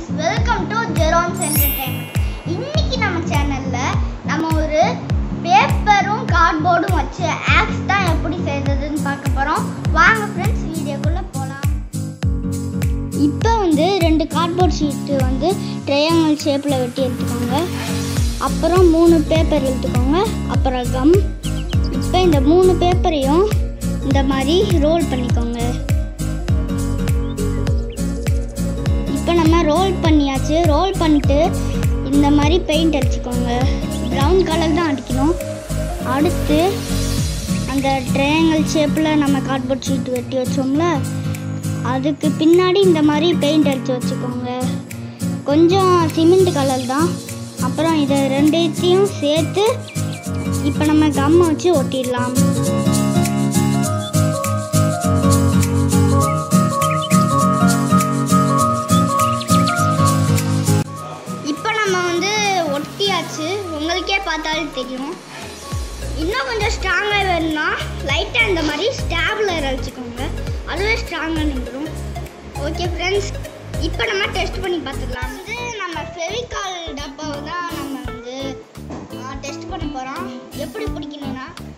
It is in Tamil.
வெல்கம் டு ஜெரோன்ஸ் என்டர்டைன்மெண்ட் இன்னைக்கு நம்ம சேனல்ல நம்ம ஒரு பேப்பரும் கார்ட்போர்டும் வச்சு ஆப்ஸ் தான் எப்படி செய்யறதுன்னு பார்க்க போறோம் வாங்க ஃப்ரெண்ட்ஸ் வீடியோக்குள்ள போலாம் இப்போ வந்து ரெண்டு கார்ட்போர்ட் ஷீட்டு வந்து ட்ரையாங்கிள் ஷேப்பில் வெட்டி எடுத்துக்கோங்க அப்புறம் மூணு பேப்பர் எடுத்துக்கோங்க அப்புறம் கம் இப்போ இந்த மூணு பேப்பரையும் இந்த மாதிரி ரோல் பண்ணிக்கோங்க இப்போ நம்ம ரோல் பண்ணியாச்சு ரோல் பண்ணிட்டு இந்த மாதிரி பெயிண்ட் அடிச்சுக்கோங்க ப்ரௌன் கலர் தான் அடிக்கணும் அடுத்து அந்த ட்ரையாங்கிள் ஷேப்பில் நம்ம கார்ட்போர்ட் ஷீட் வெட்டி வச்சோம்ல அதுக்கு பின்னாடி இந்த மாதிரி பெயிண்ட் அடித்து வச்சுக்கோங்க கொஞ்சம் சிமெண்ட் கலர் தான் அப்புறம் இதை ரெண்டுத்தையும் சேர்த்து இப்போ நம்ம கம்மை வச்சு ஒட்டிடலாம் இப்போ நம்ம வந்து ஒட்டியாச்சு உங்களுக்கே பார்த்தாலும் தெரியும் இன்னும் கொஞ்சம் ஸ்ட்ராங்காக வேணும்னா லைட்டாக இந்த மாதிரி ஸ்டாப்லர் வச்சுக்கோங்க அதுவே ஸ்ட்ராங்காக நின்றுடும் ஓகே ஃப்ரெண்ட்ஸ் இப்போ நம்ம டெஸ்ட் பண்ணி பார்த்துக்கலாம் வந்து நம்ம ஃபெவிகால் டப்பாவை தான் நம்ம வந்து டெஸ்ட் பண்ண போகிறோம் எப்படி பிடிக்கணும்னா